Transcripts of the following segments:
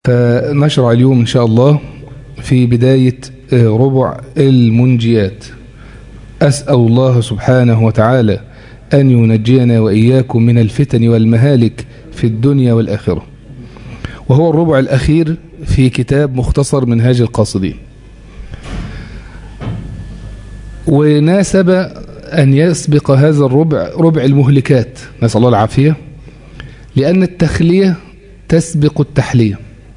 فنشرع اليوم إن شاء الله في بداية ربع المنجيات أسأل الله سبحانه وتعالى أن ينجينا وإياكم من الفتن والمهالك في الدنيا والآخرة وهو الربع الأخير في كتاب مختصر منهاج القاصدين وناسب أن يسبق هذا الربع ربع المهلكات نسأل الله العافية لأن التخلية تسبق التحلية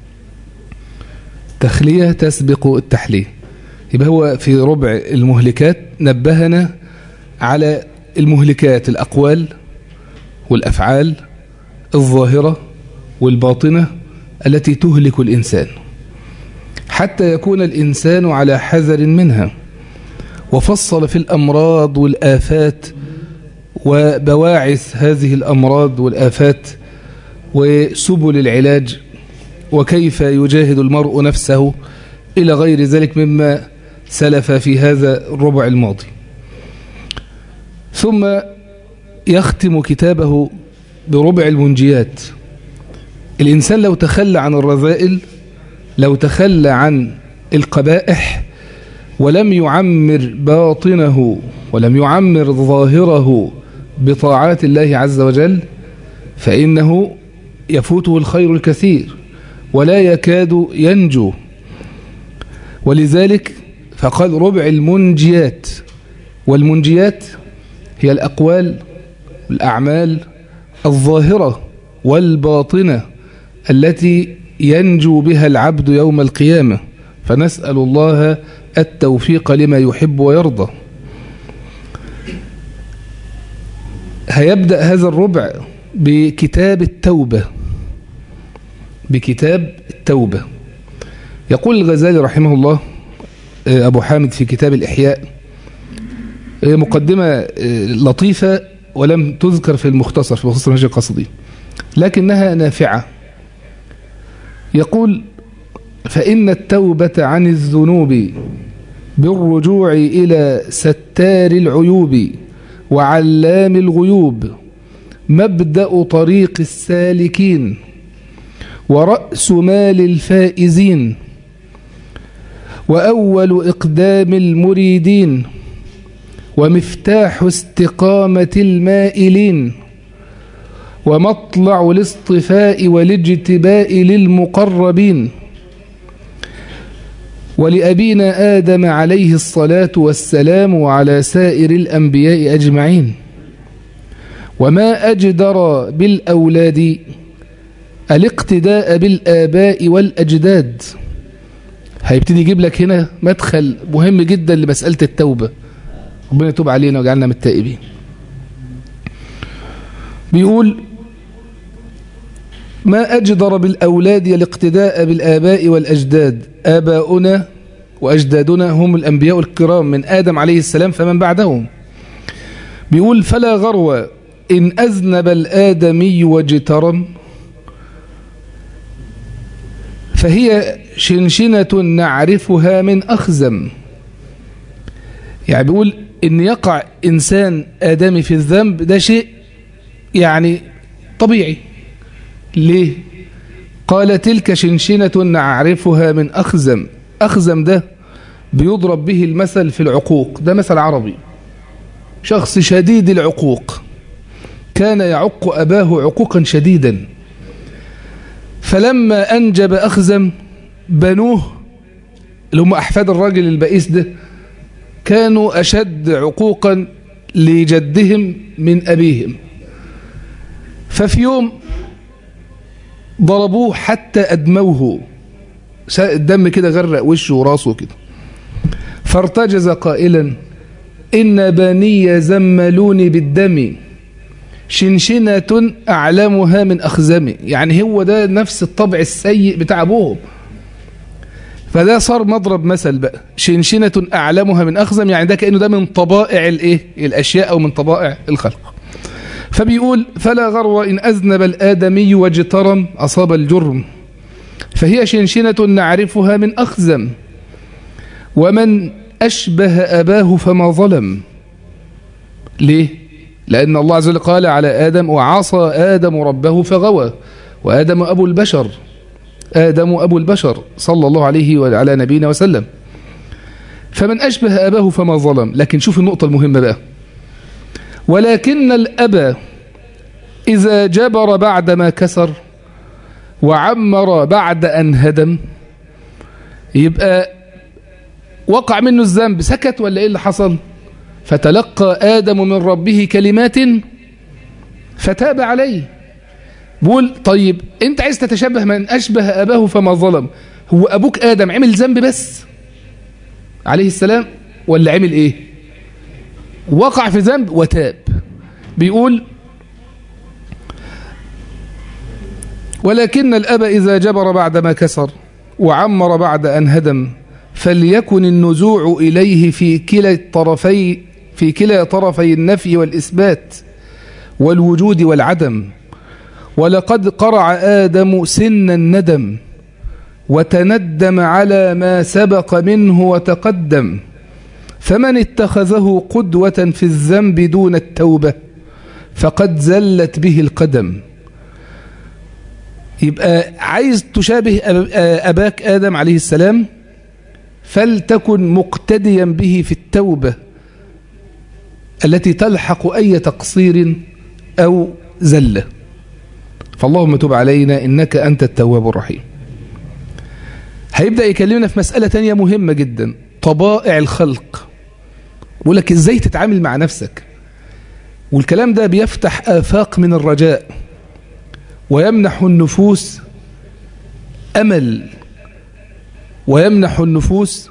تخلية تسبق التحلية يبقى هو في ربع المهلكات نبهنا على المهلكات الأقوال والأفعال الظاهرة والباطنة التي تهلك الإنسان حتى يكون الإنسان على حذر منها وفصل في الأمراض والآفات وبواعث هذه الأمراض والآفات وسبل العلاج وكيف يجاهد المرء نفسه إلى غير ذلك مما سلف في هذا الربع الماضي ثم يختم كتابه بربع المنجيات الإنسان لو تخلى عن الرذائل لو تخلى عن القبائح ولم يعمر باطنه ولم يعمر ظاهره بطاعات الله عز وجل فإنه يفوته الخير الكثير ولا يكاد ينجو ولذلك فقال ربع المنجيات والمنجيات هي الأقوال والأعمال الظاهرة والباطنة التي ينجو بها العبد يوم القيامة فنسأل الله التوفيق لما يحب ويرضى هيبدأ هذا الربع بكتاب التوبة بكتاب التوبة يقول الغزالي رحمه الله أبو حامد في كتاب الإحياء مقدمة لطيفة ولم تذكر في المختصر في مختصر منهج القصدي لكنها نافعة يقول فإن التوبة عن الذنوب بالرجوع إلى ستار العيوب وعلام الغيوب مبدأ طريق السالكين ورأس مال الفائزين وأول إقدام المريدين ومفتاح استقامة المائلين ومطلع الاصطفاء والاجتباء للمقربين ولأبينا آدم عليه الصلاة والسلام وعلى سائر الأنبياء أجمعين وما أجدر بالأولاد الاقتداء بالآباء والأجداد هيبتدي يجيب لك هنا مدخل مهم جدا لمسألة التوبة ربنا يتوب علينا وجعلنا من التائبين بيقول ما أجدر بالأولاد الاقتداء بالآباء والأجداد آباؤنا وأجدادنا هم الأنبياء الكرام من آدم عليه السلام فمن بعدهم بيقول فلا غرو إن أذنب الآدمي واجترم فهي شنشنة نعرفها من أخزم يعني بيقول إن يقع إنسان آدمي في الذنب ده شيء يعني طبيعي ليه قال تلك شنشنة نعرفها من أخزم أخزم ده بيضرب به المثل في العقوق ده مثل عربي شخص شديد العقوق كان يعق أباه عقوقا شديدا فلما أنجب أخزم بنوه اللي هم أحفاد الراجل البئيس ده كانوا أشد عقوقا لجدهم من أبيهم ففي يوم ضربوه حتى أدموه الدم كده غرق وشه وراسه كده فارتجز قائلا إن بني زملوني بالدم شنشنة أعلمها من أخزمي يعني هو ده نفس الطبع السيء بتاع أبوهم فده صار مضرب مثل بقى شنشنة أعلمها من أخزم يعني ده كأنه ده من طبائع الإيه الأشياء أو من طبائع الخلق فبيقول فلا غرو إن أذنب الآدمي واجترم أصاب الجرم فهي شنشنة نعرفها من أخزم ومن أشبه أباه فما ظلم ليه؟ لأن الله عز وجل قال على آدم وعصى آدم ربه فغوى وآدم أبو البشر آدم أبو البشر صلى الله عليه وعلى نبينا وسلم فمن أشبه أباه فما ظلم لكن شوف النقطة المهمة بقى ولكن الأب إذا جبر بعد ما كسر وعمر بعد أن هدم يبقى وقع منه الذنب سكت ولا إيه اللي حصل فتلقى آدم من ربه كلمات فتاب عليه بقول طيب انت عايز تتشبه من أشبه أباه فما ظلم هو أبوك آدم عمل ذنب بس عليه السلام ولا عمل إيه وقع في ذنب وتاب بيقول ولكن الأب إذا جبر بعد ما كسر وعمر بعد أن هدم فليكن النزوع إليه في كلا الطرفي في كلا طرفي النفي والإثبات والوجود والعدم ولقد قرع آدم سن الندم وتندم على ما سبق منه وتقدم فمن اتخذه قدوة في الذنب دون التوبة فقد زلت به القدم يبقى عايز تشابه أباك آدم عليه السلام فلتكن مقتديا به في التوبة التي تلحق أي تقصير أو زلة فاللهم تب علينا إنك أنت التواب الرحيم هيبدأ يكلمنا في مسألة تانية مهمة جدا طبائع الخلق بقول لك إزاي تتعامل مع نفسك والكلام ده بيفتح آفاق من الرجاء ويمنح النفوس أمل ويمنح النفوس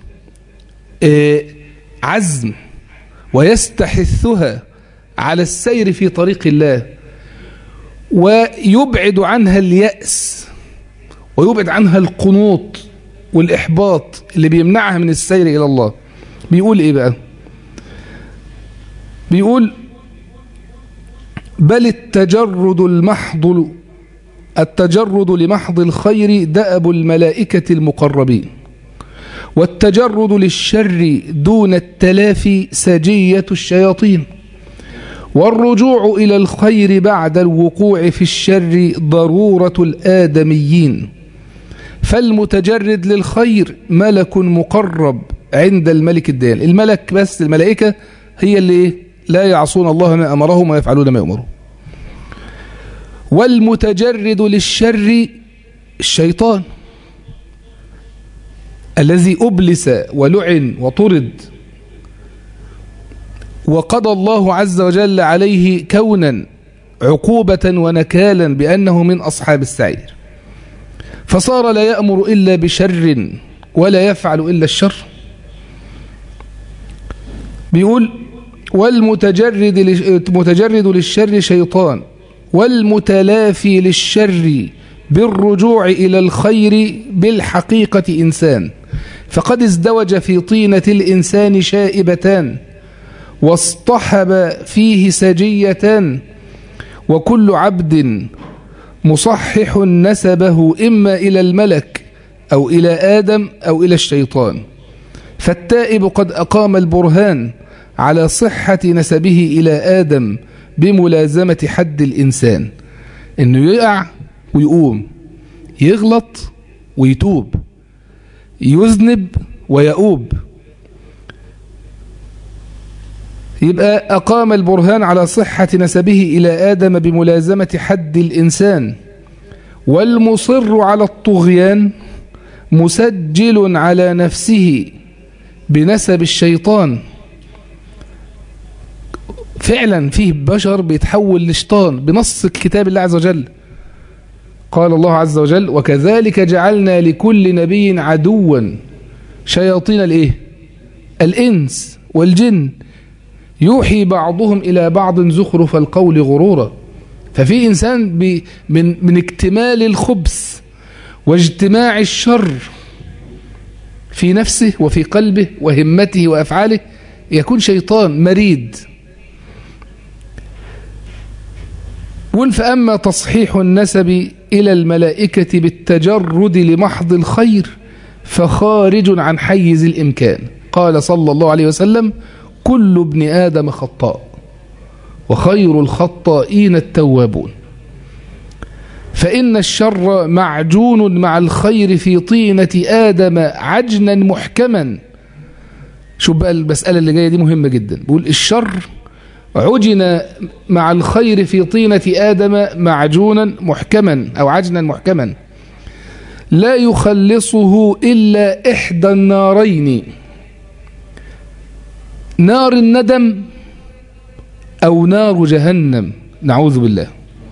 عزم ويستحثها على السير في طريق الله ويبعد عنها اليأس ويبعد عنها القنوط والإحباط اللي بيمنعها من السير إلى الله بيقول إيه بقى بيقول بل التجرد المحض التجرد لمحض الخير دأب الملائكة المقربين والتجرد للشر دون التلافي سجية الشياطين والرجوع إلى الخير بعد الوقوع في الشر ضرورة الآدميين فالمتجرد للخير ملك مقرب عند الملك الديان الملك بس الملائكة هي اللي لا يعصون الله ما أمرهم ويفعلون ما يؤمرون والمتجرد للشر الشيطان الذي أبلس ولعن وطرد وقضى الله عز وجل عليه كونا عقوبة ونكالا بأنه من أصحاب السعير فصار لا يأمر إلا بشر ولا يفعل إلا الشر بيقول والمتجرد المتجرد للشر شيطان والمتلافي للشر بالرجوع إلى الخير بالحقيقة إنسان فقد ازدوج في طينة الإنسان شائبتان واصطحب فيه سجيتان وكل عبد مصحح نسبه إما إلى الملك أو إلى آدم أو إلى الشيطان فالتائب قد أقام البرهان على صحة نسبه إلى آدم بملازمة حد الإنسان إنه يقع ويقوم يغلط ويتوب يذنب ويؤوب يبقى أقام البرهان على صحة نسبه إلى آدم بملازمة حد الإنسان والمصر على الطغيان مسجل على نفسه بنسب الشيطان فعلا فيه بشر بيتحول لشيطان بنص الكتاب الله عز وجل قال الله عز وجل وكذلك جعلنا لكل نبي عدوا شياطين الايه الانس والجن يوحي بعضهم الى بعض زخرف القول غرورا ففي انسان بي من من اكتمال الخبث واجتماع الشر في نفسه وفي قلبه وهمته وافعاله يكون شيطان مريد قل فأما تصحيح النسب إلى الملائكة بالتجرد لمحض الخير فخارج عن حيز الإمكان قال صلى الله عليه وسلم كل ابن آدم خطاء وخير الخطائين التوابون فإن الشر معجون مع الخير في طينة آدم عجنا محكما شوف بقى المسألة اللي جاية دي مهمة جدا بيقول الشر عجن مع الخير في طينة آدم معجونا محكما أو عجنا محكما لا يخلصه إلا إحدى النارين نار الندم أو نار جهنم نعوذ بالله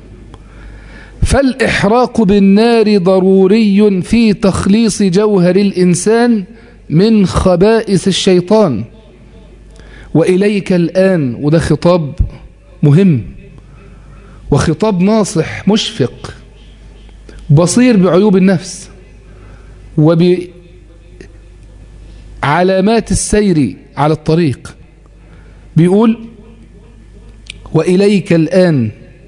فالإحراق بالنار ضروري في تخليص جوهر الإنسان من خبائث الشيطان وإليك الآن وده خطاب مهم وخطاب ناصح مشفق بصير بعيوب النفس وبعلامات السير على الطريق بيقول وإليك الآن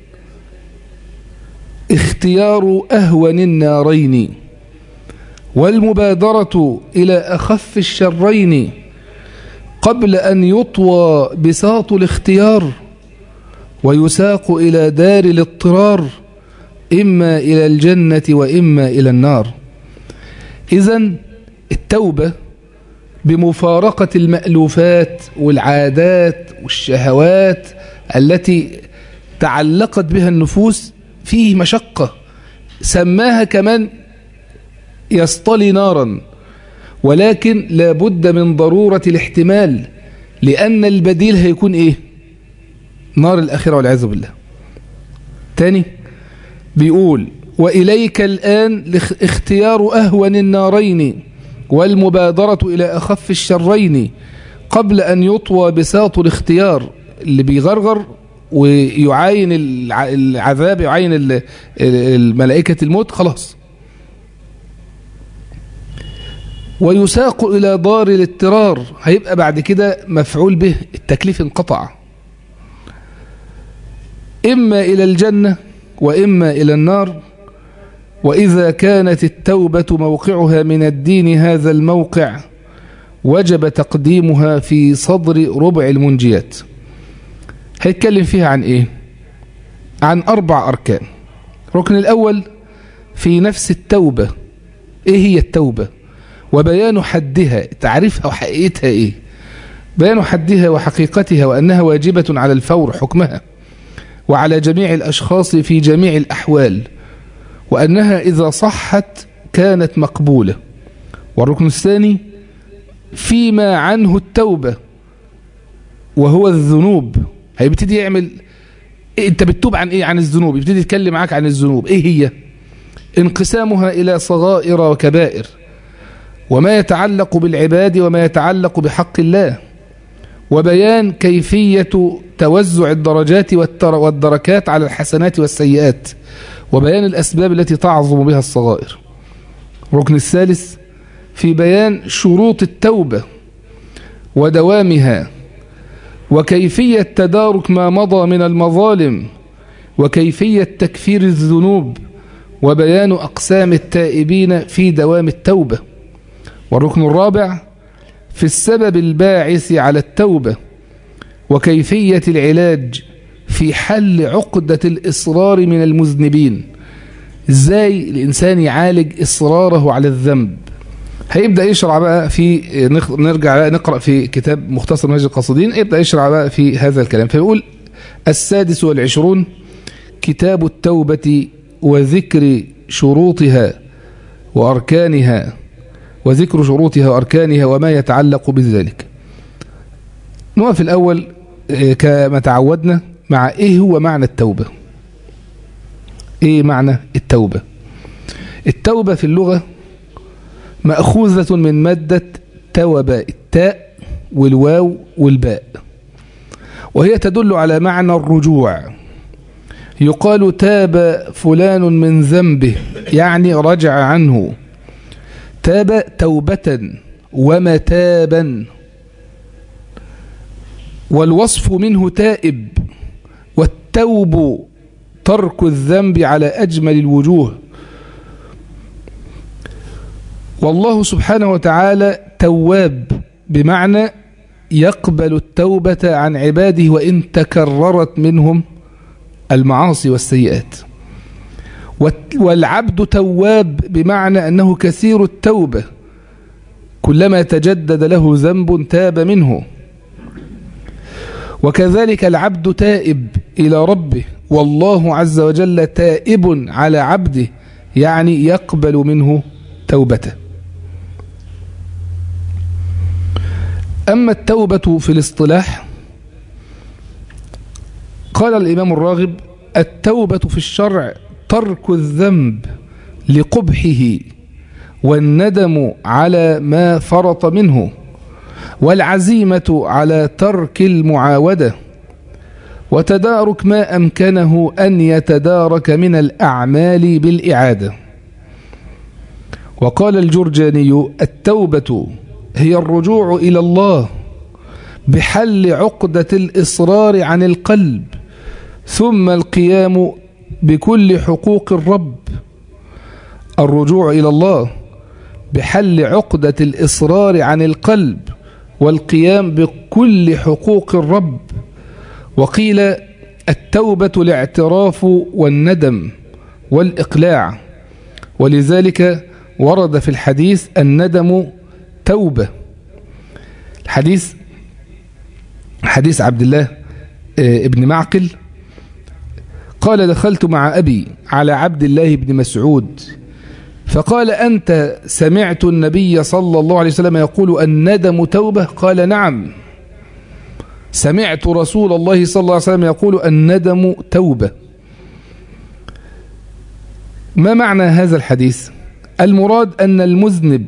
اختيار أهون النارين والمبادرة إلى أخف الشرين قبل أن يطوى بساط الاختيار ويساق إلى دار الاضطرار إما إلى الجنة وإما إلى النار إذا التوبة بمفارقة المألوفات والعادات والشهوات التي تعلقت بها النفوس فيه مشقة سماها كمان يصطلي نارا ولكن لابد من ضرورة الاحتمال لأن البديل هيكون إيه نار الآخرة والعياذ بالله تاني بيقول وإليك الآن اختيار أهون النارين والمبادرة إلى أخف الشرين قبل أن يطوى بساط الاختيار اللي بيغرغر ويعاين العذاب يعاين الملائكة الموت خلاص ويساق إلى دار الاضطرار هيبقى بعد كده مفعول به التكليف انقطع إما إلى الجنة وإما إلى النار وإذا كانت التوبة موقعها من الدين هذا الموقع وجب تقديمها في صدر ربع المنجيات هيتكلم فيها عن إيه عن أربع أركان الركن الأول في نفس التوبة إيه هي التوبة وبيان حدها تعريفها وحقيقتها إيه بيان حدها وحقيقتها وأنها واجبة على الفور حكمها وعلى جميع الأشخاص في جميع الأحوال وأنها إذا صحت كانت مقبولة والركن الثاني فيما عنه التوبة وهو الذنوب هيبتدي يعمل إيه انت بتتوب عن ايه عن الذنوب يبتدي يتكلم معاك عن الذنوب ايه هي انقسامها الى صغائر وكبائر وما يتعلق بالعباد وما يتعلق بحق الله وبيان كيفية توزع الدرجات والدركات على الحسنات والسيئات وبيان الأسباب التي تعظم بها الصغائر الركن الثالث في بيان شروط التوبة ودوامها وكيفية تدارك ما مضى من المظالم وكيفية تكفير الذنوب وبيان أقسام التائبين في دوام التوبة والركن الرابع في السبب الباعث على التوبة وكيفية العلاج في حل عقدة الإصرار من المذنبين ازاي الإنسان يعالج إصراره على الذنب هيبدأ يشرع بقى في نرجع بقى نقرأ في كتاب مختصر منهج القاصدين يبدأ يشرع بقى في هذا الكلام فيقول السادس والعشرون كتاب التوبة وذكر شروطها وأركانها وذكر شروطها وأركانها وما يتعلق بذلك نقف الأول كما تعودنا مع إيه هو معنى التوبة إيه معنى التوبة التوبة في اللغة مأخوذة من مادة توبة التاء والواو والباء وهي تدل على معنى الرجوع يقال تاب فلان من ذنبه يعني رجع عنه تاب توبة ومتابا والوصف منه تائب والتوب ترك الذنب على أجمل الوجوه والله سبحانه وتعالى تواب بمعنى يقبل التوبة عن عباده وإن تكررت منهم المعاصي والسيئات والعبد تواب بمعنى أنه كثير التوبة كلما تجدد له ذنب تاب منه وكذلك العبد تائب إلى ربه والله عز وجل تائب على عبده يعني يقبل منه توبته أما التوبة في الاصطلاح قال الإمام الراغب التوبة في الشرع ترك الذنب لقبحه والندم على ما فرط منه والعزيمة على ترك المعاودة وتدارك ما أمكنه أن يتدارك من الأعمال بالإعادة وقال الجرجاني التوبة هي الرجوع إلى الله بحل عقدة الإصرار عن القلب ثم القيام بكل حقوق الرب الرجوع إلى الله بحل عقدة الإصرار عن القلب والقيام بكل حقوق الرب وقيل التوبة الاعتراف والندم والإقلاع ولذلك ورد في الحديث الندم توبة الحديث حديث عبد الله ابن معقل قال دخلت مع أبي على عبد الله بن مسعود فقال أنت سمعت النبي صلى الله عليه وسلم يقول الندم توبة قال نعم سمعت رسول الله صلى الله عليه وسلم يقول الندم توبة ما معنى هذا الحديث المراد أن المذنب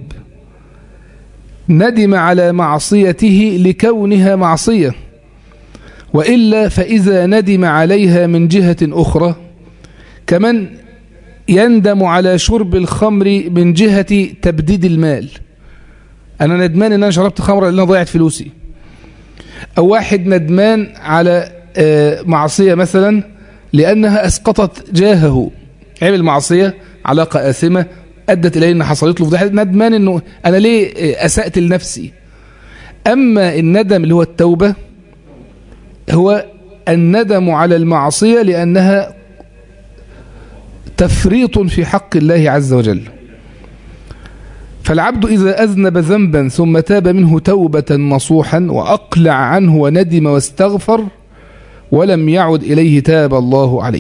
ندم على معصيته لكونها معصية وإلا فإذا ندم عليها من جهة أخرى كمن يندم على شرب الخمر من جهة تبديد المال أنا ندمان أن أنا شربت خمر لأن أنا ضيعت فلوسي أو واحد ندمان على معصية مثلا لأنها أسقطت جاهه عمل معصية علاقة آثمة أدت إليه أن حصلت له فضيحة ندمان أنه أنا ليه أسأت لنفسي أما الندم اللي هو التوبة هو الندم على المعصية لأنها تفريط في حق الله عز وجل فالعبد إذا أذنب ذنبا ثم تاب منه توبة نصوحا وأقلع عنه وندم واستغفر ولم يعد إليه تاب الله عليه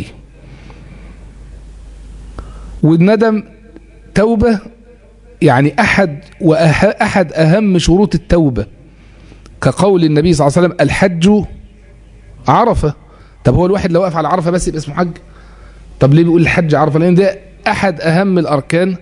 والندم توبة يعني أحد وأحد أهم شروط التوبة كقول النبي صلى الله عليه وسلم الحج عرفة طب هو الواحد لو وقف على عرفة بس يبقى اسمه حج طب ليه بيقول الحج عرفة لأن ده أحد أهم الأركان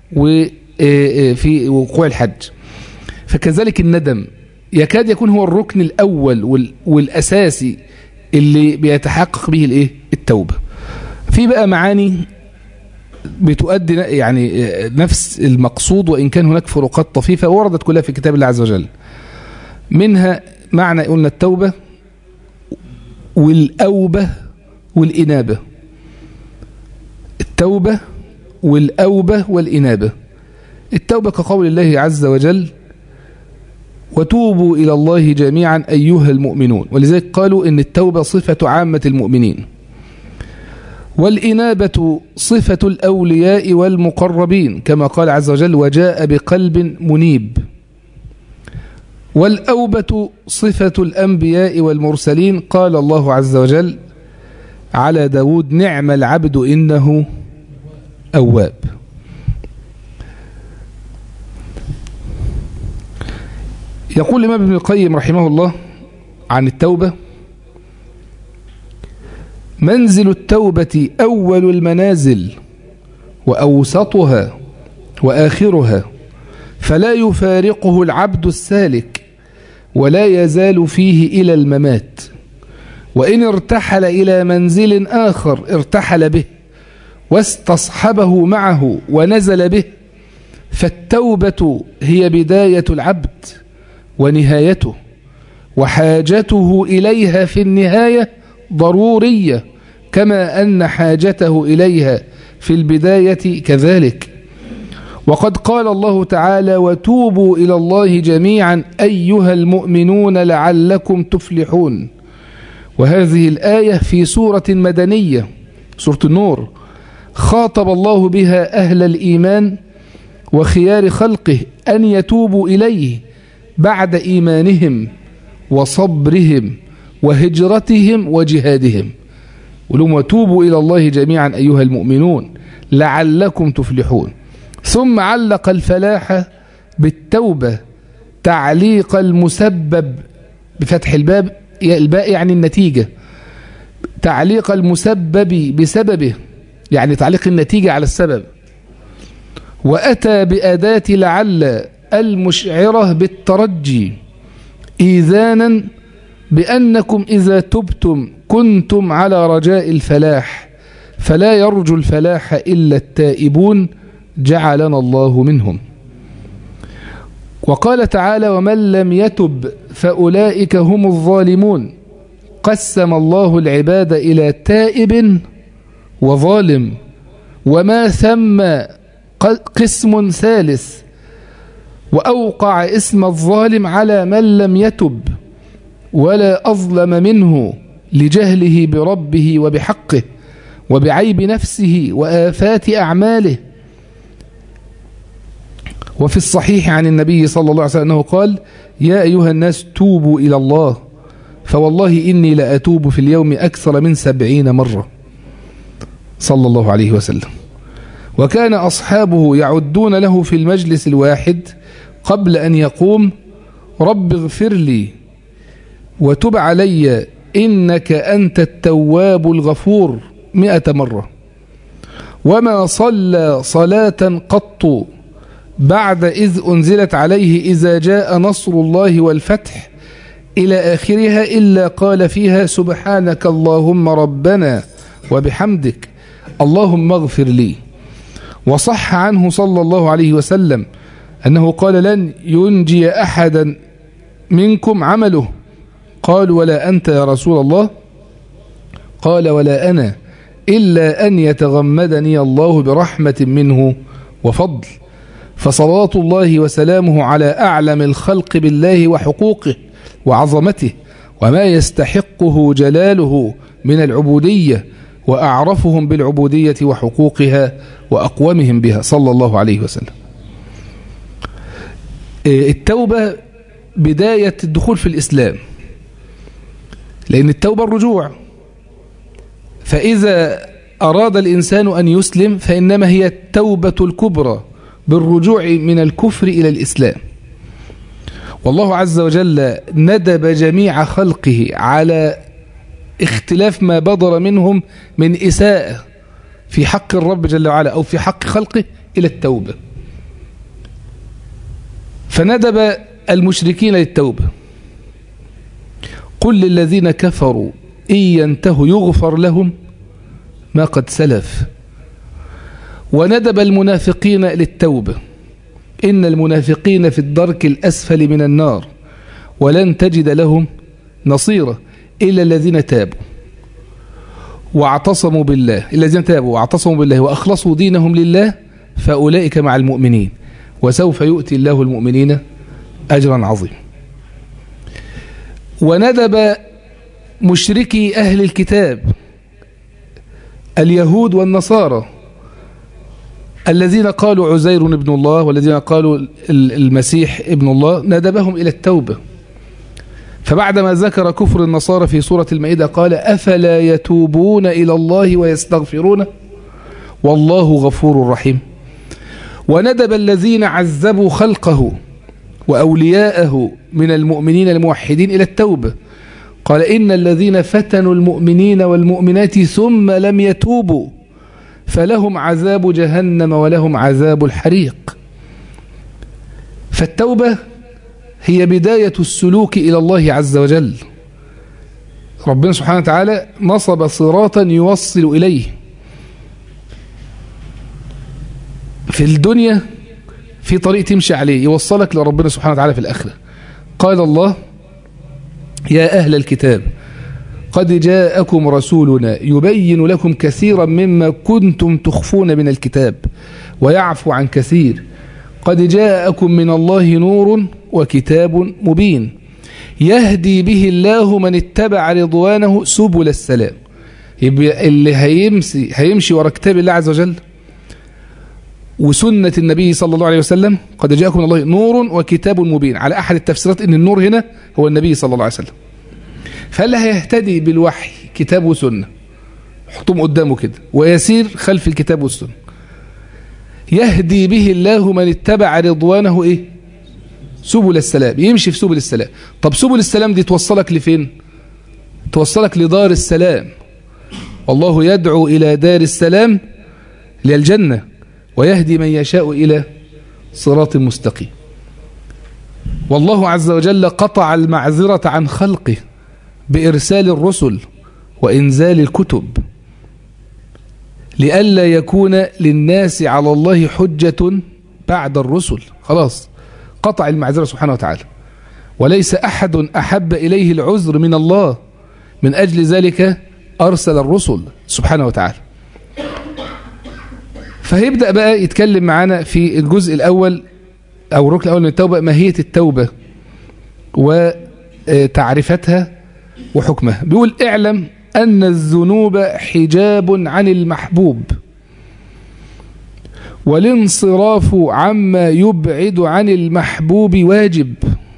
في وقوع الحج فكذلك الندم يكاد يكون هو الركن الأول والأساسي اللي بيتحقق به الايه التوبة في بقى معاني بتؤدي يعني نفس المقصود وإن كان هناك فروقات طفيفة وردت كلها في كتاب الله عز وجل منها معنى قلنا التوبة والأوبة والإنابة التوبة والأوبة والإنابة التوبة كقول الله عز وجل وتوبوا إلى الله جميعا أيها المؤمنون ولذلك قالوا إن التوبة صفة عامة المؤمنين والإنابة صفة الأولياء والمقربين كما قال عز وجل وجاء بقلب منيب والأوبة صفة الأنبياء والمرسلين قال الله عز وجل على داود نعم العبد إنه أواب يقول الإمام ابن القيم رحمه الله عن التوبة منزل التوبة أول المنازل وأوسطها وآخرها فلا يفارقه العبد السالك ولا يزال فيه إلى الممات وإن ارتحل إلى منزل آخر ارتحل به واستصحبه معه ونزل به فالتوبة هي بداية العبد ونهايته وحاجته إليها في النهاية ضرورية كما أن حاجته إليها في البداية كذلك وقد قال الله تعالى وتوبوا إلى الله جميعا أيها المؤمنون لعلكم تفلحون وهذه الآية في سورة مدنية سورة النور خاطب الله بها أهل الإيمان وخيار خلقه أن يتوبوا إليه بعد إيمانهم وصبرهم وهجرتهم وجهادهم ولهم وتوبوا إلى الله جميعا أيها المؤمنون لعلكم تفلحون ثم علق الفلاح بالتوبة تعليق المسبب بفتح الباب الباء يعني النتيجة تعليق المسبب بسببه يعني تعليق النتيجة على السبب وأتى بأداة لعل المشعرة بالترجي إيذانا بأنكم إذا تبتم كنتم على رجاء الفلاح فلا يرجو الفلاح إلا التائبون جعلنا الله منهم وقال تعالى ومن لم يتب فأولئك هم الظالمون قسم الله العباد إلى تائب وظالم وما ثم قسم ثالث وأوقع اسم الظالم على من لم يتب ولا أظلم منه لجهله بربه وبحقه وبعيب نفسه وآفات أعماله وفي الصحيح عن النبي صلى الله عليه وسلم أنه قال يا أيها الناس توبوا إلى الله فوالله إني لأتوب في اليوم أكثر من سبعين مرة صلى الله عليه وسلم وكان أصحابه يعدون له في المجلس الواحد قبل أن يقوم رب اغفر لي وتب علي إنك أنت التواب الغفور مئة مرة وما صلى صلاة قط بعد إذ أنزلت عليه إذا جاء نصر الله والفتح إلى آخرها إلا قال فيها سبحانك اللهم ربنا وبحمدك اللهم اغفر لي وصح عنه صلى الله عليه وسلم أنه قال لن ينجي أحدا منكم عمله قال ولا أنت يا رسول الله قال ولا أنا إلا أن يتغمدني الله برحمة منه وفضل فصلوات الله وسلامه على أعلم الخلق بالله وحقوقه وعظمته وما يستحقه جلاله من العبودية وأعرفهم بالعبودية وحقوقها وأقومهم بها صلى الله عليه وسلم التوبة بداية الدخول في الإسلام لأن التوبة الرجوع فإذا أراد الإنسان أن يسلم فإنما هي التوبة الكبرى بالرجوع من الكفر إلى الإسلام والله عز وجل ندب جميع خلقه على اختلاف ما بدر منهم من إساءة في حق الرب جل وعلا أو في حق خلقه إلى التوبة فندب المشركين للتوبة قل للذين كفروا إن ينتهوا يغفر لهم ما قد سلف وندب المنافقين للتوبة إن المنافقين في الدرك الأسفل من النار ولن تجد لهم نصيرا إلا الذين تابوا واعتصموا بالله الذين تابوا واعتصموا بالله وأخلصوا دينهم لله فأولئك مع المؤمنين وسوف يؤتي الله المؤمنين أجرا عظيما وندب مشركي أهل الكتاب اليهود والنصارى الذين قالوا عزير ابن الله والذين قالوا المسيح ابن الله ندبهم إلى التوبة فبعدما ذكر كفر النصارى في سورة المائدة قال أفلا يتوبون إلى الله ويستغفرون والله غفور رحيم وندب الذين عذبوا خلقه وأولياءه من المؤمنين الموحدين إلى التوبة قال إن الذين فتنوا المؤمنين والمؤمنات ثم لم يتوبوا فلهم عذاب جهنم ولهم عذاب الحريق فالتوبة هي بداية السلوك إلى الله عز وجل ربنا سبحانه وتعالى نصب صراطا يوصل إليه في الدنيا في طريق تمشي عليه يوصلك لربنا سبحانه وتعالى في الآخرة قال الله يا أهل الكتاب قد جاءكم رسولنا يبين لكم كثيرا مما كنتم تخفون من الكتاب ويعفو عن كثير قد جاءكم من الله نور وكتاب مبين يهدي به الله من اتبع رضوانه سبل السلام يبقى اللي هيمشي هيمشي ورا كتاب الله عز وجل وسنة النبي صلى الله عليه وسلم قد جاءكم من الله نور وكتاب مبين على أحد التفسيرات أن النور هنا هو النبي صلى الله عليه وسلم فاللي هيهتدي بالوحي كتاب وسنة حطهم قدامه كده ويسير خلف الكتاب والسنة يهدي به الله من اتبع رضوانه ايه سبل السلام يمشي في سبل السلام طب سبل السلام دي توصلك لفين توصلك لدار السلام والله يدعو إلى دار السلام للجنة ويهدي من يشاء إلى صراط مستقيم والله عز وجل قطع المعذرة عن خلقه بإرسال الرسل وإنزال الكتب لئلا يكون للناس على الله حجة بعد الرسل خلاص قطع المعذرة سبحانه وتعالى وليس أحد أحب إليه العذر من الله من أجل ذلك أرسل الرسل سبحانه وتعالى فهيبدأ بقى يتكلم معانا في الجزء الأول أو الركن الأول من التوبة ماهية التوبة وتعرفتها وحكمها بيقول اعلم أن الذنوب حجاب عن المحبوب والانصراف عما يبعد عن المحبوب واجب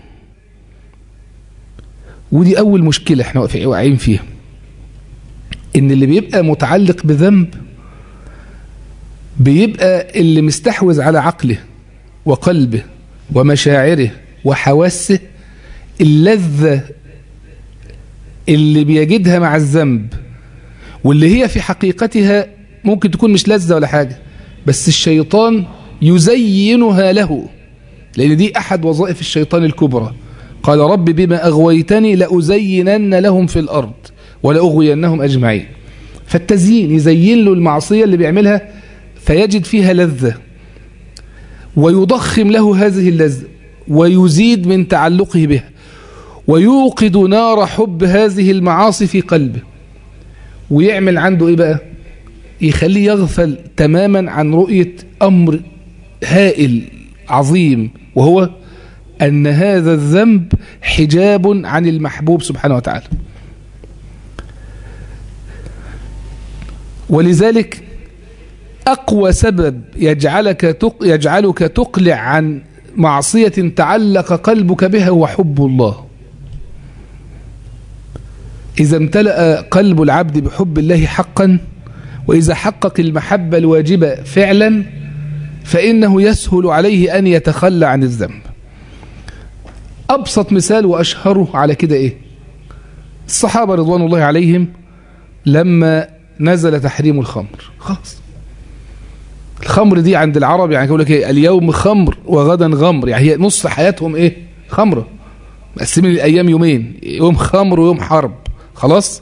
ودي أول مشكلة احنا واقعين فيها إن اللي بيبقى متعلق بذنب بيبقى اللي مستحوذ على عقله وقلبه ومشاعره وحواسه اللذة اللي بيجدها مع الذنب واللي هي في حقيقتها ممكن تكون مش لذة ولا حاجة بس الشيطان يزينها له لأن دي أحد وظائف الشيطان الكبرى قال رب بما أغويتني لأزينن لهم في الأرض ولأغوينهم أجمعين فالتزيين يزين له المعصية اللي بيعملها فيجد فيها لذة ويضخم له هذه اللذة ويزيد من تعلقه بها ويوقد نار حب هذه المعاصي في قلبه ويعمل عنده ايه بقى يخليه يغفل تماما عن رؤية امر هائل عظيم وهو ان هذا الذنب حجاب عن المحبوب سبحانه وتعالى ولذلك أقوى سبب يجعلك تق يجعلك تقلع عن معصية تعلق قلبك بها هو حب الله إذا امتلأ قلب العبد بحب الله حقا وإذا حقق المحبة الواجبة فعلا فإنه يسهل عليه أن يتخلى عن الذنب أبسط مثال وأشهره على كده إيه الصحابة رضوان الله عليهم لما نزل تحريم الخمر خلاص الخمر دي عند العرب يعني يقول لك ايه اليوم خمر وغدا غمر يعني هي نص حياتهم ايه خمره مقسمين الايام يومين يوم خمر ويوم حرب خلاص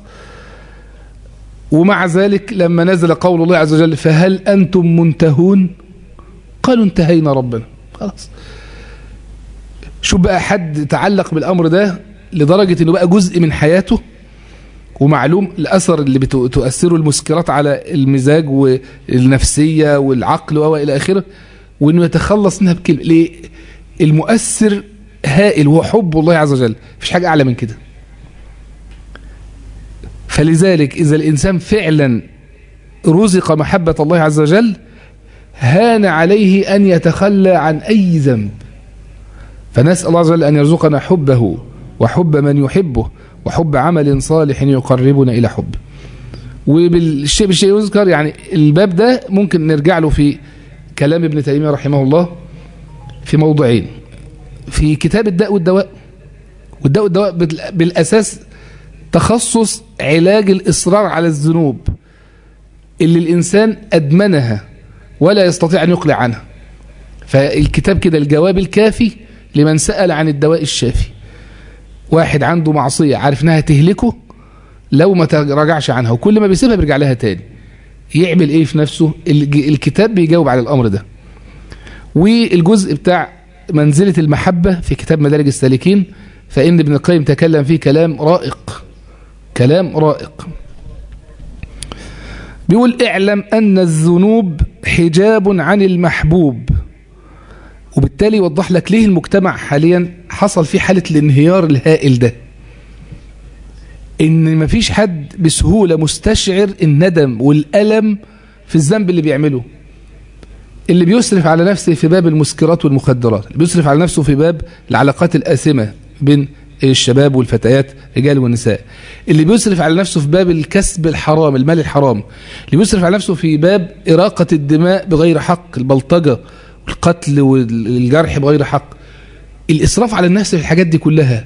ومع ذلك لما نزل قول الله عز وجل فهل انتم منتهون قالوا انتهينا ربنا خلاص شوف بقى حد تعلق بالامر ده لدرجه انه بقى جزء من حياته ومعلوم الأثر اللي بتؤثره المسكرات على المزاج والنفسية والعقل وإلى آخره وإنه يتخلص منها بكلمة ليه؟ المؤثر هائل هو حب الله عز وجل مفيش حاجة أعلى من كده فلذلك إذا الإنسان فعلا رزق محبة الله عز وجل هان عليه أن يتخلى عن أي ذنب فنسأل الله عز وجل أن يرزقنا حبه وحب من يحبه وحب عمل صالح يقربنا إلى حب وبالشيء بالشيء يذكر يعني الباب ده ممكن نرجع له في كلام ابن تيمية رحمه الله في موضوعين في كتاب الداء والدواء والداء والدواء بالأساس تخصص علاج الإصرار على الذنوب اللي الإنسان أدمنها ولا يستطيع أن يقلع عنها فالكتاب كده الجواب الكافي لمن سأل عن الدواء الشافي واحد عنده معصية عارف انها تهلكه لو ما تراجعش عنها وكل ما بيسيبها بيرجع لها تاني يعمل ايه في نفسه الكتاب بيجاوب على الامر ده والجزء بتاع منزلة المحبة في كتاب مدارج السالكين فإن ابن القيم تكلم فيه كلام رائق كلام رائق بيقول اعلم أن الذنوب حجاب عن المحبوب وبالتالي يوضح لك ليه المجتمع حاليا حصل فيه حالة الانهيار الهائل ده ان مفيش حد بسهولة مستشعر الندم والألم في الذنب اللي بيعمله اللي بيسرف على نفسه في باب المسكرات والمخدرات اللي بيسرف على نفسه في باب العلاقات الآثمة بين الشباب والفتيات رجال ونساء اللي بيسرف على نفسه في باب الكسب الحرام المال الحرام اللي بيسرف على نفسه في باب إراقة الدماء بغير حق البلطجة والقتل والجرح بغير حق الإسراف على النفس في الحاجات دي كلها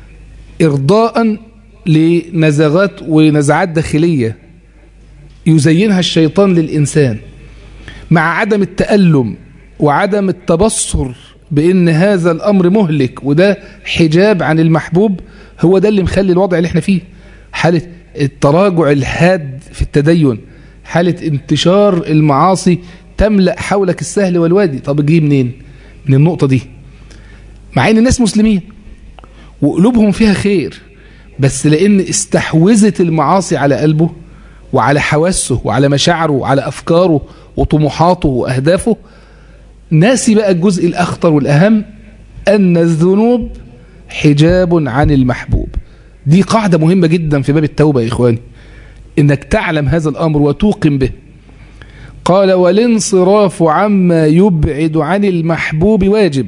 إرضاء لنزغات ونزعات داخلية يزينها الشيطان للإنسان مع عدم التألم وعدم التبصر بأن هذا الأمر مهلك وده حجاب عن المحبوب هو ده اللي مخلي الوضع اللي احنا فيه حالة التراجع الحاد في التدين حالة انتشار المعاصي تملأ حولك السهل والوادي طب تجي منين من النقطة دي مع ان الناس مسلمين وقلوبهم فيها خير بس لان استحوذت المعاصي على قلبه وعلى حواسه وعلى مشاعره وعلى أفكاره وطموحاته وأهدافه ناسي بقى الجزء الأخطر والأهم أن الذنوب حجاب عن المحبوب دي قاعدة مهمة جدا في باب التوبة يا إخواني إنك تعلم هذا الأمر وتوقن به قال والانصراف عما يبعد عن المحبوب واجب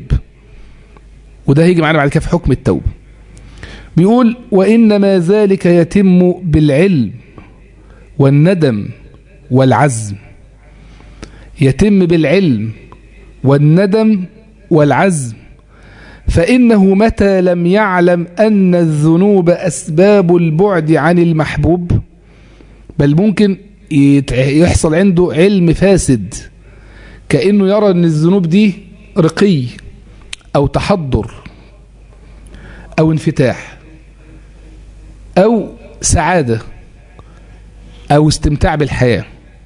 وده هيجي معانا بعد كده في حكم التوبة بيقول وإنما ذلك يتم بالعلم والندم والعزم يتم بالعلم والندم والعزم فإنه متى لم يعلم أن الذنوب أسباب البعد عن المحبوب بل ممكن يحصل عنده علم فاسد كأنه يرى أن الذنوب دي رقي أو تحضر أو انفتاح أو سعادة أو استمتاع بالحياة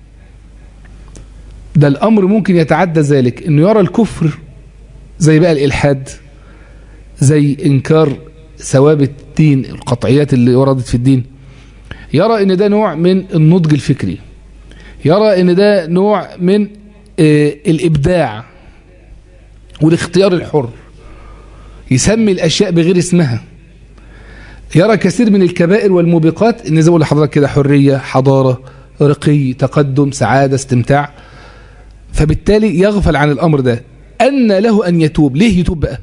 ده الأمر ممكن يتعدى ذلك أنه يرى الكفر زي بقى الإلحاد زي إنكار ثوابت الدين القطعيات اللي وردت في الدين يرى أن ده نوع من النضج الفكري يرى أن ده نوع من آه الإبداع والاختيار الحر يسمي الأشياء بغير اسمها يرى كثير من الكبائر والموبقات ان زي ما لحضرتك كده حرية حضارة رقي تقدم سعادة استمتاع فبالتالي يغفل عن الأمر ده أن له أن يتوب ليه يتوب بقى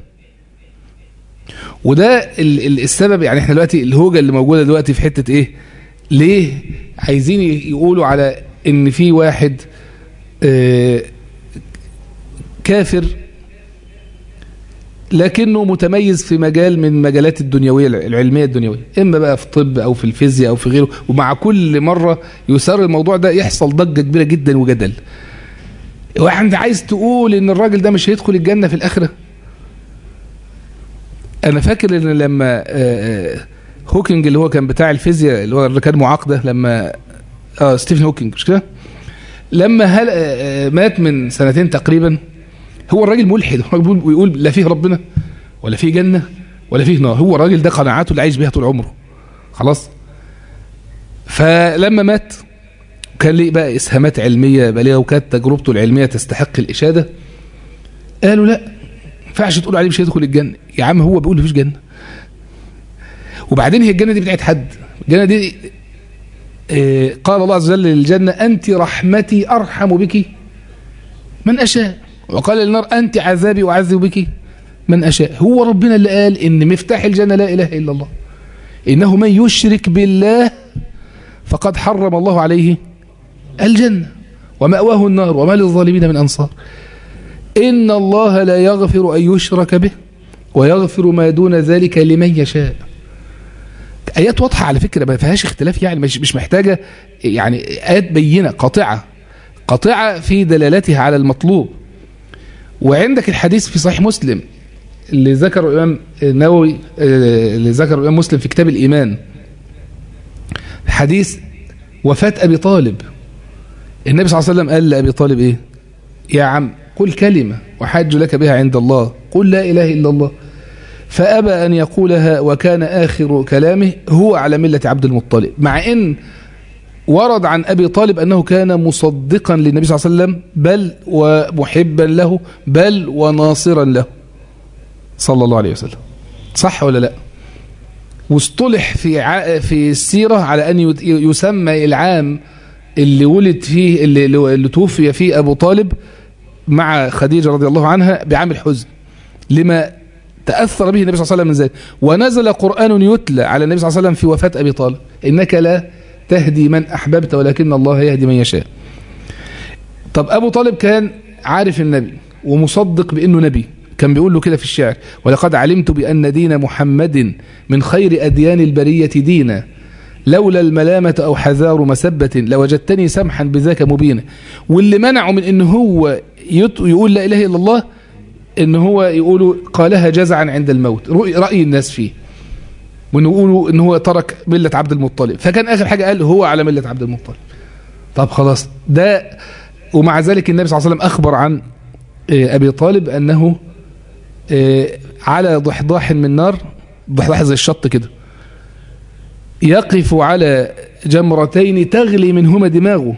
وده السبب يعني احنا دلوقتي الهوجة اللي موجودة دلوقتي في حتة ايه ليه عايزين يقولوا على ان في واحد اه كافر لكنه متميز في مجال من مجالات الدنيوية العلمية الدنيوية إما بقى في طب أو في الفيزياء أو في غيره ومع كل مرة يسار الموضوع ده يحصل ضجة كبيرة جدا وجدل واحد عايز تقول ان الراجل ده مش هيدخل الجنة في الآخرة أنا فاكر ان لما هوكينج اللي هو كان بتاع الفيزياء اللي هو اللي كان معاقدة لما اه ستيفن هوكينج مش كده لما هل مات من سنتين تقريبا هو الراجل ملحد ويقول لا فيه ربنا ولا فيه جنة ولا فيه نار هو الراجل ده قناعاته اللي عايش بيها طول عمره خلاص فلما مات كان ليه بقى إسهامات علمية بالغة وكانت تجربته العلمية تستحق الإشادة قالوا لا ينفعش تقول عليه مش هيدخل الجنة يا عم هو بيقول مفيش جنة وبعدين هي الجنة دي بتاعت حد الجنة دي آه قال الله عز وجل للجنة أنت رحمتي أرحم بك من أشاء وقال للنار أنت عذابي وأعذب بك من أشاء هو ربنا اللي قال إن مفتاح الجنة لا إله إلا الله إنه من يشرك بالله فقد حرم الله عليه الجنة ومأواه النار وما للظالمين من أنصار إن الله لا يغفر أن يشرك به ويغفر ما دون ذلك لمن يشاء آيات واضحة على فكرة ما فيهاش اختلاف يعني مش مش محتاجة يعني آيات بينة قاطعة قاطعة في دلالتها على المطلوب وعندك الحديث في صحيح مسلم اللي ذكره الإمام النووي اللي ذكره الإمام مسلم في كتاب الإيمان حديث وفاة أبي طالب النبي صلى الله عليه وسلم قال لأبي طالب إيه يا عم قل كلمة وحاج لك بها عند الله قل لا إله إلا الله فأبى أن يقولها وكان آخر كلامه هو على ملة عبد المطلب مع إن ورد عن أبي طالب أنه كان مصدقا للنبي صلى الله عليه وسلم بل ومحبا له بل وناصرا له صلى الله عليه وسلم صح ولا لا واصطلح في ع... في السيرة على أن يسمى العام اللي ولد فيه اللي, اللي توفي فيه أبو طالب مع خديجة رضي الله عنها بعام الحزن لما تأثر به النبي صلى الله عليه وسلم من ذلك ونزل قرآن يتلى على النبي صلى الله عليه وسلم في وفاة أبي طالب إنك لا تهدي من أحببت ولكن الله يهدي من يشاء طب أبو طالب كان عارف النبي ومصدق بأنه نبي كان بيقول له كده في الشعر ولقد علمت بأن دين محمد من خير أديان البرية دينا لولا الملامة أو حذار مسبة لوجدتني سمحا بذاك مبينا واللي منعه من أنه هو يقول لا إله إلا الله ان هو يقولوا قالها جزعا عند الموت رأي الناس فيه وانه يقولوا ان هو ترك ملة عبد المطلب فكان اخر حاجة قال هو على ملة عبد المطلب طب خلاص ده ومع ذلك النبي صلى الله عليه وسلم اخبر عن ابي طالب انه على ضحضاح من نار ضحضاح زي الشط كده يقف على جمرتين تغلي منهما دماغه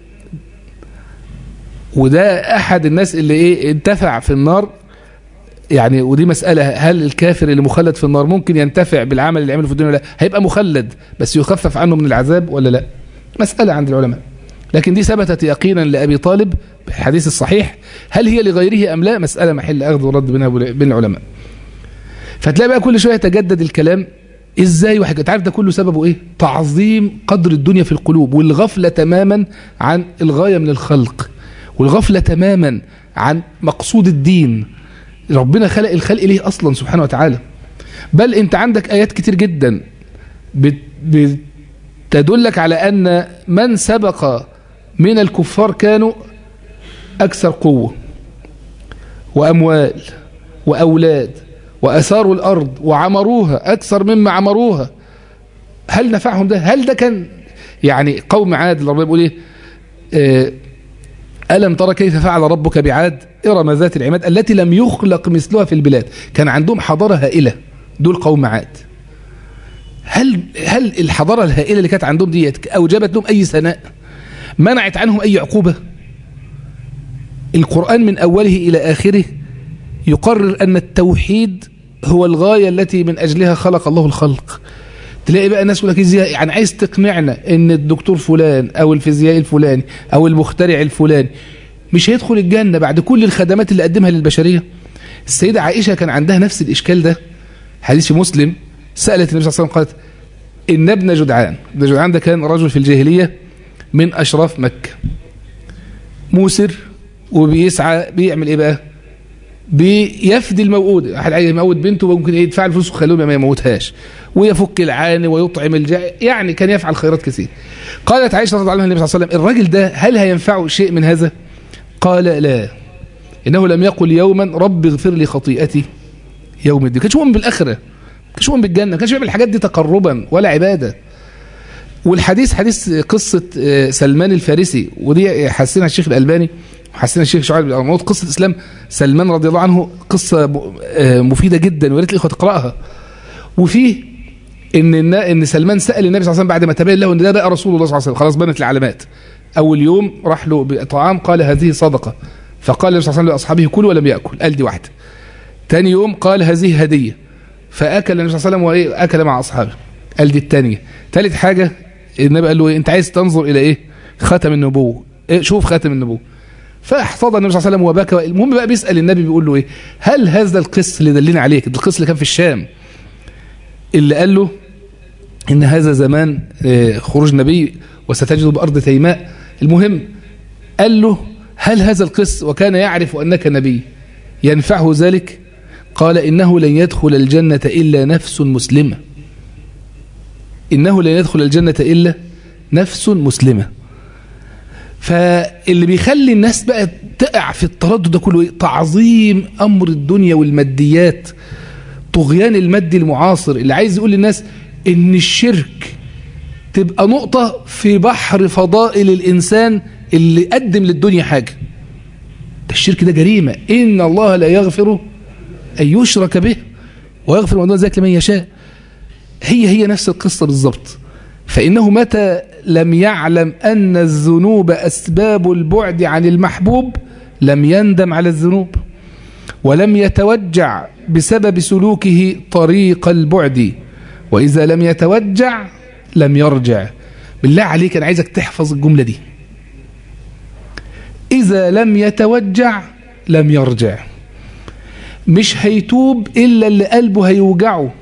وده احد الناس اللي ايه انتفع في النار يعني ودي مسألة هل الكافر اللي مخلد في النار ممكن ينتفع بالعمل اللي عمله في الدنيا ولا لا هيبقى مخلد بس يخفف عنه من العذاب ولا لا مسألة عند العلماء لكن دي ثبتت يقينا لأبي طالب بالحديث الصحيح هل هي لغيره أم لا مسألة محل أخذ ورد بينها بين العلماء فتلاقي بقى كل شوية يتجدد الكلام ازاي وحاجة تعرف ده كله سببه ايه تعظيم قدر الدنيا في القلوب والغفلة تماما عن الغاية من الخلق والغفلة تماما عن مقصود الدين ربنا خلق الخلق ليه أصلا سبحانه وتعالى بل أنت عندك آيات كتير جدا بتدلك على أن من سبق من الكفار كانوا أكثر قوة وأموال وأولاد وأثاروا الأرض وعمروها أكثر مما عمروها هل نفعهم ده هل ده كان يعني قوم عاد اللي ربنا بيقول ايه آه ألم ترى كيف فعل ربك بعاد إرم ذات العماد التي لم يخلق مثلها في البلاد كان عندهم حضارة هائلة دول قوم عاد هل هل الحضارة الهائلة اللي كانت عندهم ديت أوجبت لهم أي سناء منعت عنهم أي عقوبة القرآن من أوله إلى آخره يقرر أن التوحيد هو الغاية التي من أجلها خلق الله الخلق تلاقي بقى الناس يقول لك ازاي يعني عايز تقنعنا ان الدكتور فلان او الفيزيائي الفلاني او المخترع الفلاني مش هيدخل الجنة بعد كل الخدمات اللي قدمها للبشرية السيدة عائشة كان عندها نفس الإشكال ده حديث مسلم سألت النبي صلى الله عليه وسلم قالت إن ابن جدعان ابن جدعان ده كان رجل في الجاهلية من أشراف مكة موسر وبيسعى بيعمل إيه بقى بيفدي الموؤود احد عايز يموت بنته ممكن يدفع الفلوس ويخلوه ما يموتهاش ويفك العاني ويطعم الجائع يعني كان يفعل خيرات كثير قالت عائشه رضي الله عنها النبي صلى الله عليه وسلم الراجل ده هل هينفعه شيء من هذا قال لا انه لم يقل يوما رب اغفر لي خطيئتي يوم الدين كانش مؤمن بالاخره كانش مؤمن بالجنه كانش بيعمل الحاجات دي تقربا ولا عباده والحديث حديث قصه سلمان الفارسي ودي حسنها الشيخ الالباني حسنا الشيخ شعيب بن أرموت قصة إسلام سلمان رضي الله عنه قصة مفيدة جدا وريت الإخوة تقرأها وفيه إن إن سلمان سأل النبي صلى الله عليه وسلم بعد ما تبين له إن ده بقى رسول الله صلى الله عليه وسلم خلاص بنت العلامات أول يوم راح له بطعام قال هذه صدقة فقال النبي صلى الله عليه وسلم لأصحابه كل ولم يأكل قال دي واحدة تاني يوم قال هذه هدية فأكل النبي صلى الله عليه وسلم وأكل مع أصحابه قال دي الثانية ثالث حاجة النبي قال له إيه أنت عايز تنظر إلى إيه خاتم النبوة إيه شوف خاتم النبوة فاحتضن النبي صلى الله عليه وسلم وبكى المهم بقى بيسأل النبي بيقول له ايه هل هذا القس اللي دلنا عليك القس اللي كان في الشام اللي قال له ان هذا زمان خروج نبي وستجد بأرض تيماء المهم قال له هل هذا القس وكان يعرف أنك نبي ينفعه ذلك قال إنه لن يدخل الجنة إلا نفس مسلمة إنه لن يدخل الجنة إلا نفس مسلمة فاللي بيخلي الناس بقى تقع في التردد ده كله تعظيم أمر الدنيا والماديات طغيان المادي المعاصر اللي عايز يقول للناس ان الشرك تبقى نقطة في بحر فضائل الإنسان اللي قدم للدنيا حاجة ده الشرك ده جريمة إن الله لا يغفر أن يشرك به ويغفر ما دون ذلك لمن يشاء هي هي نفس القصة بالظبط فإنه متى لم يعلم أن الذنوب أسباب البعد عن المحبوب لم يندم على الذنوب ولم يتوجع بسبب سلوكه طريق البعد وإذا لم يتوجع لم يرجع بالله عليك أنا عايزك تحفظ الجملة دي إذا لم يتوجع لم يرجع مش هيتوب إلا اللي قلبه هيوجعه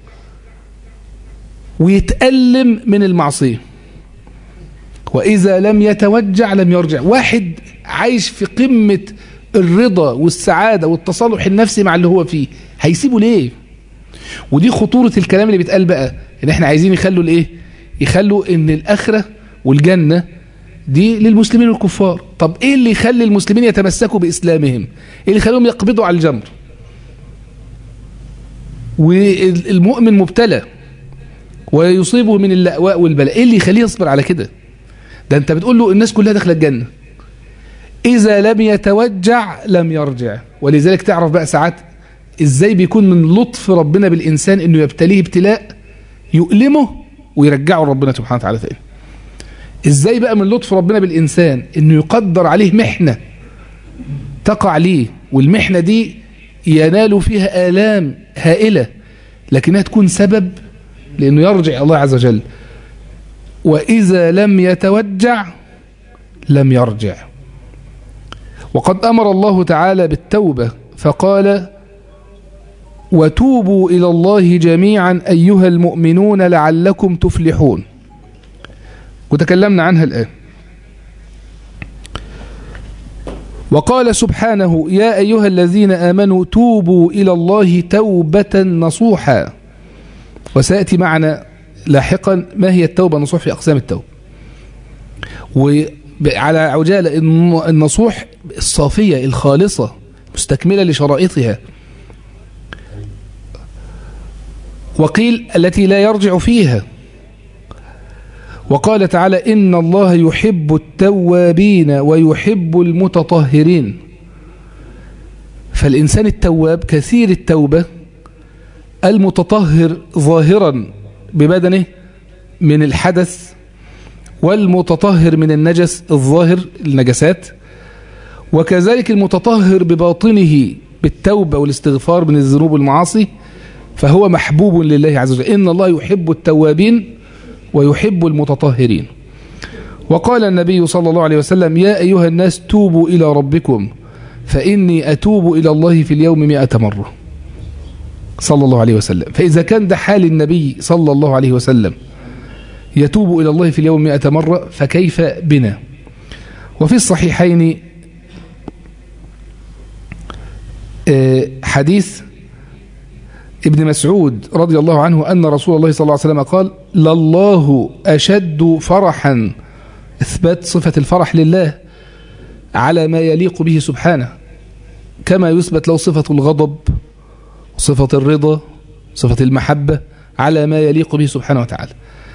ويتألم من المعصية وإذا لم يتوجع لم يرجع واحد عايش في قمة الرضا والسعادة والتصالح النفسي مع اللي هو فيه هيسيبه ليه ودي خطورة الكلام اللي بيتقال بقى ان احنا عايزين يخلوا الايه يخلوا ان الاخرة والجنة دي للمسلمين والكفار طب ايه اللي يخلي المسلمين يتمسكوا باسلامهم ايه اللي يخليهم يقبضوا على الجمر والمؤمن مبتلى ويصيبه من اللأواء والبلاء ايه اللي يخليه يصبر على كده ده انت بتقول له الناس كلها داخله الجنة اذا لم يتوجع لم يرجع ولذلك تعرف بقى ساعات ازاي بيكون من لطف ربنا بالانسان انه يبتليه ابتلاء يؤلمه ويرجعه لربنا سبحانه وتعالى تاني ازاي بقى من لطف ربنا بالانسان انه يقدر عليه محنه تقع ليه والمحنه دي ينال فيها الام هائله لكنها تكون سبب لانه يرجع الله عز وجل واذا لم يتوجع لم يرجع وقد امر الله تعالى بالتوبه فقال وتوبوا إلى الله جميعا أيها المؤمنون لعلكم تفلحون وتكلمنا عنها الآن وقال سبحانه يا أيها الذين آمنوا توبوا إلى الله توبة نصوحا وسيأتي معنا لاحقا ما هي التوبة النصوح في أقسام التوبة وعلى عجالة النصوح الصافية الخالصة مستكملة لشرائطها وقيل التي لا يرجع فيها وقال تعالى إن الله يحب التوابين ويحب المتطهرين فالإنسان التواب كثير التوبة المتطهر ظاهرا ببدنه من الحدث والمتطهر من النجس الظاهر النجسات وكذلك المتطهر بباطنه بالتوبة والاستغفار من الذنوب والمعاصي فهو محبوب لله عز وجل إن الله يحب التوابين ويحب المتطهرين وقال النبي صلى الله عليه وسلم يا أيها الناس توبوا إلى ربكم فإني أتوب إلى الله في اليوم مئة مرة صلى الله عليه وسلم فإذا كان ده حال النبي صلى الله عليه وسلم يتوب إلى الله في اليوم مئة مرة فكيف بنا وفي الصحيحين حديث ابن مسعود رضي الله عنه أن رسول الله صلى الله عليه وسلم قال لله أشد فرحا إثبات صفة الفرح لله على ما يليق به سبحانه كما يثبت له صفة الغضب صفة الرضا صفة المحبة على ما يليق به سبحانه وتعالى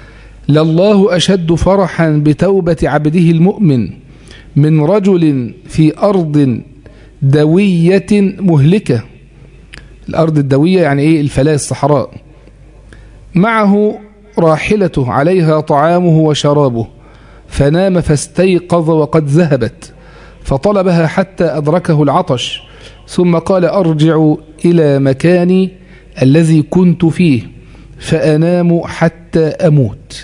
لله أشد فرحا بتوبة عبده المؤمن من رجل في أرض دوية مهلكة الأرض الدوية يعني إيه الفلاة الصحراء معه راحلته عليها طعامه وشرابه فنام فاستيقظ وقد ذهبت فطلبها حتى أدركه العطش ثم قال أرجع إلى مكاني الذي كنت فيه فأنام حتى أموت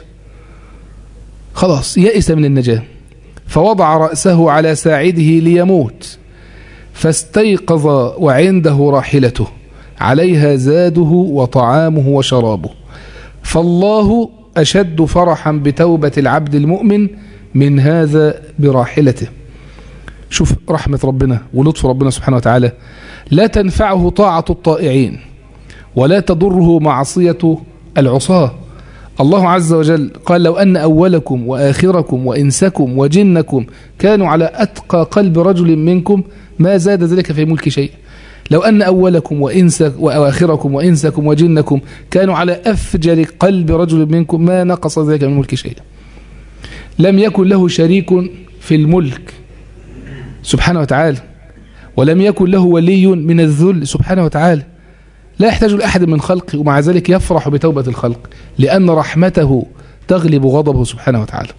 خلاص يئس من النجاة فوضع رأسه على ساعده ليموت فاستيقظ وعنده راحلته عليها زاده وطعامه وشرابه فالله أشد فرحا بتوبة العبد المؤمن من هذا براحلته شوف رحمة ربنا ولطف ربنا سبحانه وتعالى لا تنفعه طاعة الطائعين ولا تضره معصية العصاة الله عز وجل قال لو أن أولكم وآخركم وإنسكم وجنكم كانوا على أتقى قلب رجل منكم ما زاد ذلك في ملك شيء لو أن أولكم وإنسك وآخركم وإنسكم وجنكم كانوا على أفجر قلب رجل منكم ما نقص ذلك من ملك شيء لم يكن له شريك في الملك سبحانه وتعالى ولم يكن له ولي من الذل سبحانه وتعالى لا يحتاج لأحد من خلقه ومع ذلك يفرح بتوبة الخلق لأن رحمته تغلب غضبه سبحانه وتعالى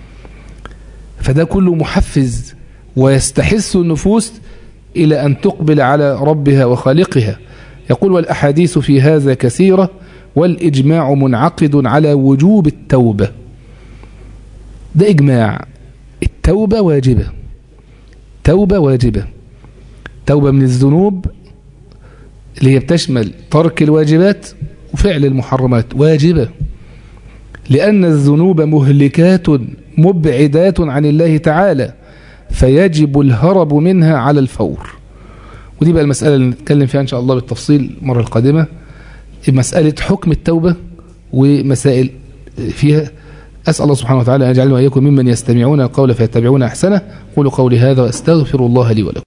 فده كله محفز ويستحث النفوس إلى أن تقبل على ربها وخالقها يقول والأحاديث في هذا كثيرة والإجماع منعقد على وجوب التوبة ده إجماع التوبة واجبة توبة واجبة توبة من الذنوب اللي هي بتشمل ترك الواجبات وفعل المحرمات واجبة لأن الذنوب مهلكات مبعدات عن الله تعالى فيجب الهرب منها على الفور ودي بقى المسألة اللي نتكلم فيها إن شاء الله بالتفصيل المرة القادمة مسألة حكم التوبة ومسائل فيها أسأل الله سبحانه وتعالى أن يجعلنا وإياكم ممن يستمعون القول فيتبعون أحسنه قولوا قولي هذا وأستغفر الله لي ولكم